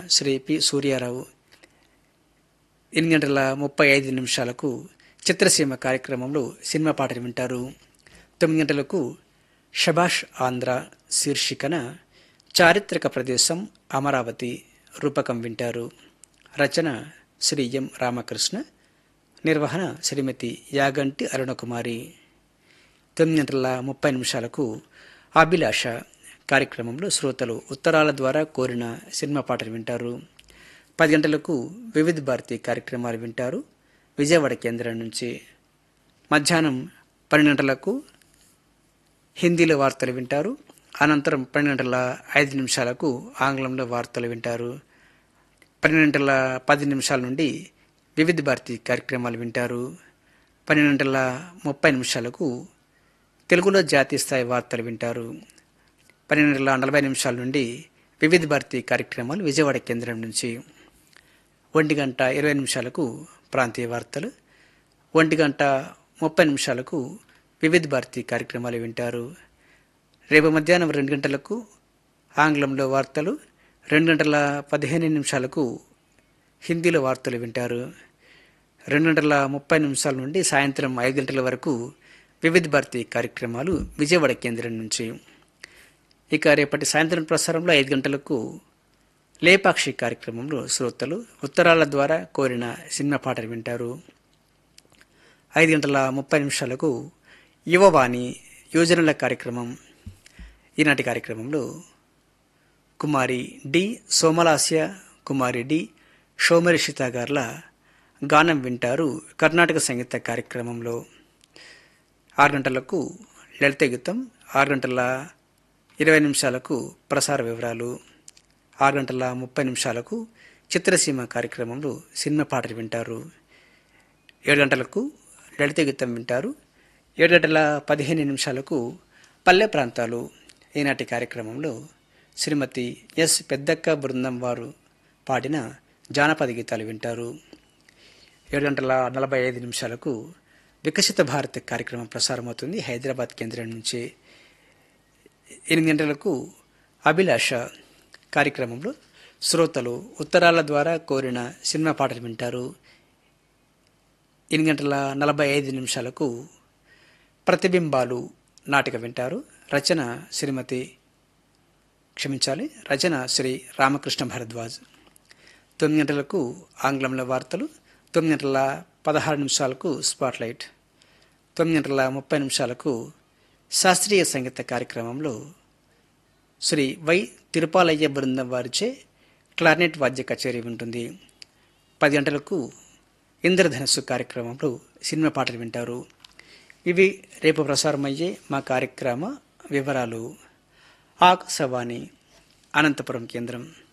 Shri P Suryarao ఎనిమిది గంటల ముప్పై ఐదు నిమిషాలకు చిత్రసీమ కార్యక్రమంలో సినిమా పాటలు వింటారు తొమ్మిది గంటలకు షబాష్ ఆంధ్ర శీర్షికన చారిత్రక ప్రదేశం అమరావతి రూపకం వింటారు రచన శ్రీ ఎం రామకృష్ణ నిర్వహణ శ్రీమతి యాగంటి అరుణకుమారి తొమ్మిది గంటల ముప్పై నిమిషాలకు అభిలాష కార్యక్రమంలో శ్రోతలు ఉత్తరాల ద్వారా కోరిన సినిమా పాటలు వింటారు పది గంటలకు వివిధ భారతి కార్యక్రమాలు వింటారు విజయవాడ కేంద్రం నుంచి మధ్యాహ్నం పన్నెండు గంటలకు హిందీలో వార్తలు వింటారు అనంతరం పన్నెండు గంటల ఐదు నిమిషాలకు ఆంగ్లంలో వార్తలు వింటారు పన్నెండు గంటల పది నిమిషాల నుండి వివిధ భారతి కార్యక్రమాలు వింటారు పన్నెండు గంటల ముప్పై నిమిషాలకు తెలుగులో జాతీయ స్థాయి వార్తలు వింటారు పన్నెండు గంటల నలభై నిమిషాల నుండి వివిధ భారతి కార్యక్రమాలు విజయవాడ కేంద్రం నుంచి ఒంటి గంట ఇరవై నిమిషాలకు ప్రాంతీయ వార్తలు ఒంటి గంట ముప్పై నిమిషాలకు వివిధ భారతి కార్యక్రమాలు వింటారు రేపు మధ్యాహ్నం రెండు గంటలకు ఆంగ్లంలో వార్తలు రెండు గంటల పదిహేను నిమిషాలకు హిందీలో వార్తలు వింటారు రెండు గంటల ముప్పై నిమిషాల నుండి సాయంత్రం ఐదు గంటల వరకు వివిధ భారతి కార్యక్రమాలు విజయవాడ కేంద్రం నుంచి ఇక రేపటి సాయంత్రం ప్రసారంలో ఐదు గంటలకు లేపాక్షి కార్యక్రమంలో శ్రోతలు ఉత్తరాల ద్వారా కోరిన సినిమా పాటలు వింటారు ఐదు గంటల ముప్పై నిమిషాలకు యువవాణి యోజనల కార్యక్రమం ఈనాటి కార్యక్రమంలో కుమారి డి సోమలాస్య కుమారి డి సోమరిషిత గార్ల గానం వింటారు కర్ణాటక సంగీత కార్యక్రమంలో ఆరు గంటలకు లలిత గీతం ఆరు గంటల ఇరవై నిమిషాలకు ప్రసార వివరాలు ఆరు గంటల ముప్పై నిమిషాలకు చిత్రసీమ కార్యక్రమంలో సినిమా పాటలు వింటారు ఏడు గంటలకు లలిత గీతం వింటారు ఏడు గంటల పదిహేను నిమిషాలకు పల్లె ప్రాంతాలు ఈనాటి కార్యక్రమంలో శ్రీమతి ఎస్ పెద్దక్క బృందం వారు పాడిన జానపద గీతాలు వింటారు ఏడు గంటల నలభై ఐదు నిమిషాలకు వికసిత భారత్ కార్యక్రమం ప్రసారమవుతుంది హైదరాబాద్ కేంద్రం నుంచి ఎనిమిది గంటలకు అభిలాష కార్యక్రమంలో శ్రోతలు ఉత్తరాల ద్వారా కోరిన సినిమా పాటలు వింటారు ఎనిమిది గంటల నలభై ఐదు నిమిషాలకు ప్రతిబింబాలు నాటిక వింటారు రచన శ్రీమతి క్షమించాలి రచన శ్రీ రామకృష్ణ భరద్వాజ్ తొమ్మిది గంటలకు ఆంగ్లంలో వార్తలు తొమ్మిది గంటల పదహారు నిమిషాలకు స్పాట్లైట్ తొమ్మిది గంటల ముప్పై నిమిషాలకు శాస్త్రీయ సంగీత కార్యక్రమంలో శ్రీ వై తిరుపాలయ్య బృందం వారిచే క్లార్నెట్ వాద్య కచేరీ ఉంటుంది పది గంటలకు ఇంద్రధనస్సు కార్యక్రమంలో సినిమా పాటలు వింటారు ఇవి రేపు ప్రసారమయ్యే మా కార్యక్రమ వివరాలు ఆకాశవాణి అనంతపురం కేంద్రం